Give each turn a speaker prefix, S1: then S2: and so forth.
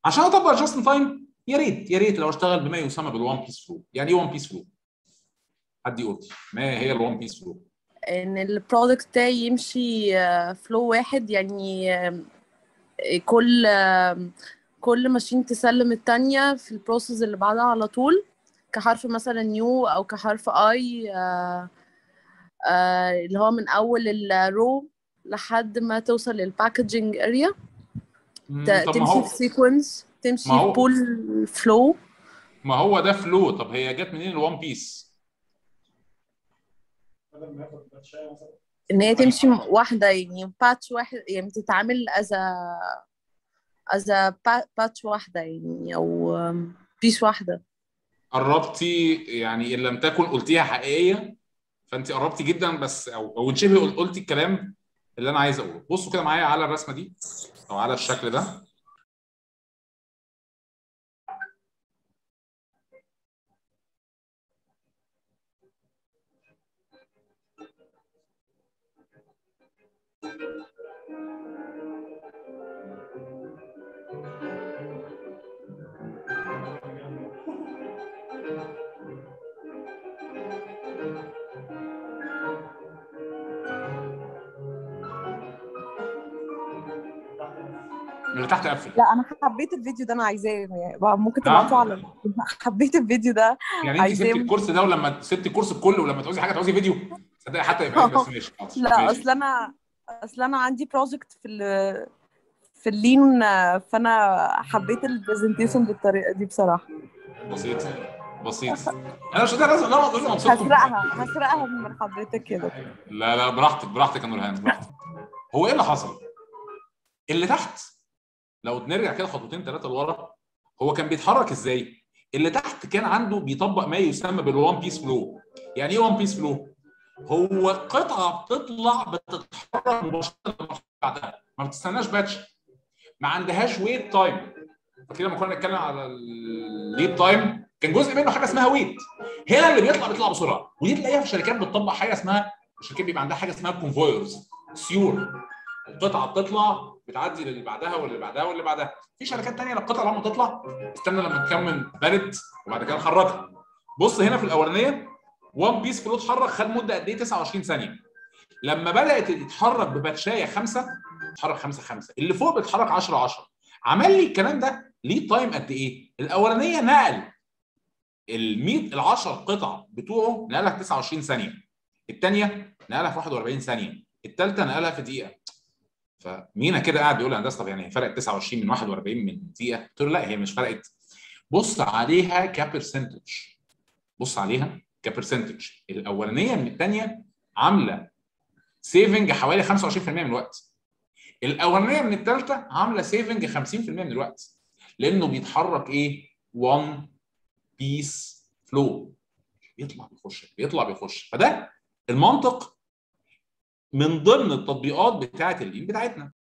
S1: عشان اطبق جاست ان تايم يا ريت يا ريت لو اشتغل بما يسمى بالوان بيس فلو يعني ايه وان بيس فلو حد يقول لي ما هي الوان بيس فلو
S2: ان البرودكت ده يمشي فلو واحد يعني آه، كل آه، كل ماشين تسلم التانية في البروسيس اللي بعدها على طول كحرف مثلا نيو او كحرف اي اللي هو من اول الرو لحد ما توصل للباكجينج اريا
S1: مم،
S2: ت-
S1: طب ما
S2: تمشي
S1: هو
S2: في سيكونس تمشي
S1: ما هو-
S2: في بول فلو
S1: ما هو ده فلو طب هي جت منين الوان بيس
S2: ان هي تمشي م- واحده يعني باتش واحد يعني تتعامل از از باتش واحده يعني او بيس واحده
S1: قربتي يعني ان لم تكن قلتيها حقيقيه فانت قربتي جدا بس او او شبه قل- قلتي الكلام اللي انا عايز اقوله بصوا كده معايا على الرسمه دي او على الشكل ده اللي تحت قفل
S2: لا انا حبيت الفيديو ده انا عايزاه يعني ممكن
S1: نعم.
S2: تبعته على حبيت الفيديو ده
S1: يعني انت
S2: عايزاه
S1: سبتي الكورس ده ولما سبتي الكورس كله ولما تعوزي حاجه تعوزي فيديو تصدقي حتى يبقى بس ماشي خلاص،
S2: لا
S1: ماشي.
S2: اصل انا اصل انا عندي بروجكت في ال في اللين فانا حبيت البرزنتيشن بالطريقه دي بصراحه
S1: بسيط بسيط انا مش لازم لا لازم ابسطكم
S2: هسرقها هسرقها من حضرتك كده
S1: لا لا براحتك براحتك يا نورهان براحتك هو ايه اللي حصل؟ اللي تحت لو نرجع كده خطوتين ثلاثه لورا هو كان بيتحرك ازاي؟ اللي تحت كان عنده بيطبق ما يسمى بالوان بيس فلو يعني ايه وان بيس فلو؟ هو قطعه بتطلع بتتحرك مباشره للمرحله بعدها ما بتستناش باتش ما عندهاش ويت تايم فكده لما كنا بنتكلم على الليد تايم كان جزء منه حاجه اسمها ويت هنا اللي بيطلع بيطلع بسرعه ودي تلاقيها في الشركات بتطبق حاجه اسمها الشركات بيبقى عندها حاجه اسمها كونفويرز سيور القطعه بتطلع بتعدي للي بعدها واللي بعدها واللي بعدها في شركات تانية القطعه لما تطلع استنى لما تكمل بارد وبعد كده نحركها بص هنا في الاولانيه وان بيس فلو اتحرك خد مده قد ايه 29 ثانيه لما بدات تتحرك بباتشايه خمسه اتحرك خمسه خمسه اللي فوق بيتحرك 10 10 عمل لي الكلام ده ليه تايم قد ايه؟ الاولانيه نقل ال 100 ال 10 قطع بتوعه نقلها في 29 ثانيه الثانيه نقلها في 41 ثانيه الثالثه نقلها في دقيقه فمينا كده قاعد بيقول لهندسه طب يعني هي فرقت 29 من 41 من دقيقه قلت له لا هي مش فرقت بص عليها كبرسنتج بص عليها كبرسنتج الاولانيه من الثانيه عامله سيفنج حوالي 25% من الوقت الاولانيه من الثالثه عامله سيفنج 50% من الوقت لانه بيتحرك ايه 1 بيس فلو بيطلع بيخش بيطلع بيخش فده المنطق من ضمن التطبيقات بتاعه اللين بتاعتنا